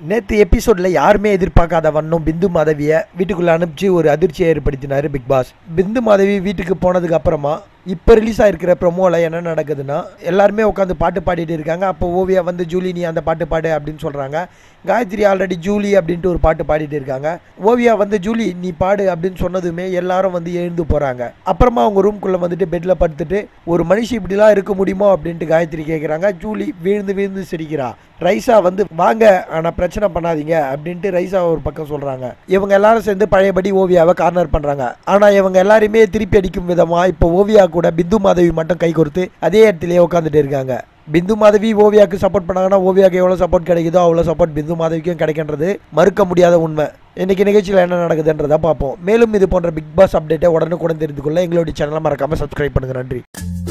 நேற்று எபிசோடில் யாருமே எதிர்பார்க்காத வண்ணம் பிந்து மாதவியை வீட்டுக்குள்ளே அனுப்பிச்சு ஒரு அதிர்ச்சியை ஏற்படுத்தினார் பிக் பாஸ் பிந்து மாதவி வீட்டுக்கு போனதுக்கு அப்புறமா இப்போ ரிலீஸ் ஆயிருக்கிற ப்ரொமோவில் என்ன நடக்குதுன்னா எல்லாருமே உட்காந்து பாட்டு பாடிட்டு இருக்காங்க அப்போ ஓவியா வந்து ஜூலி நீ அந்த பாட்டு பாடு அப்படின்னு சொல்கிறாங்க காயத்ரி ஆல்ரெடி ஜூலி அப்படின்ட்டு ஒரு பாட்டு பாடிட்டு இருக்காங்க ஓவியா வந்து ஜூலி நீ பாடு அப்படின்னு சொன்னதுமே எல்லாரும் வந்து எழுந்து போகிறாங்க அப்புறமா அவங்க ரூம்குள்ளே வந்துட்டு பெட்டில் படுத்துட்டு ஒரு மனுஷி இப்படிலாம் இருக்க முடியுமோ அப்படின்ட்டு காயத்ரி கேட்குறாங்க ஜூலி வீழ்ந்து வீழ்ந்து சிரிக்கிறா ரைசா வந்து வாங்க ஆனால் பிரச்சனை பண்ணாதீங்க அப்படின்ட்டு ரைசா ஒரு பக்கம் சொல்கிறாங்க இவங்க எல்லாரும் சேர்ந்து பழையபடி ஓவியாவை கார்னர் பண்ணுறாங்க ஆனால் இவங்க எல்லாருமே திருப்பி அடிக்கும் விதமாக இப்போ ஓவியா கூட பிந்து மாதவி மட்டும் கை கொடுத்து அதே இடத்துலயே உட்காந்துட்டு இருக்காங்க பிந்து மாதவி ஓவியாவுக்கு சப்போர்ட் பண்ணாங்கன்னா ஓவியாவுக்கு எவ்வளோ சப்போர்ட் கிடைக்குதோ அவ்வளோ சப்போர்ட் பிந்து மாதவிக்கும் கிடைக்கின்றது மறுக்க முடியாத உண்மை இன்னைக்கு நிகழ்ச்சியில் என்ன நடக்குதுன்றதை பார்ப்போம் மேலும் இது போன்ற பிக் பாஸ் அப்டேட்டை உடனுக்குடன் தெரிந்து கொள்ள எங்களுடைய சேனலை மறக்காமல் சப்ஸ்கிரைப் பண்ணுங்க நன்றி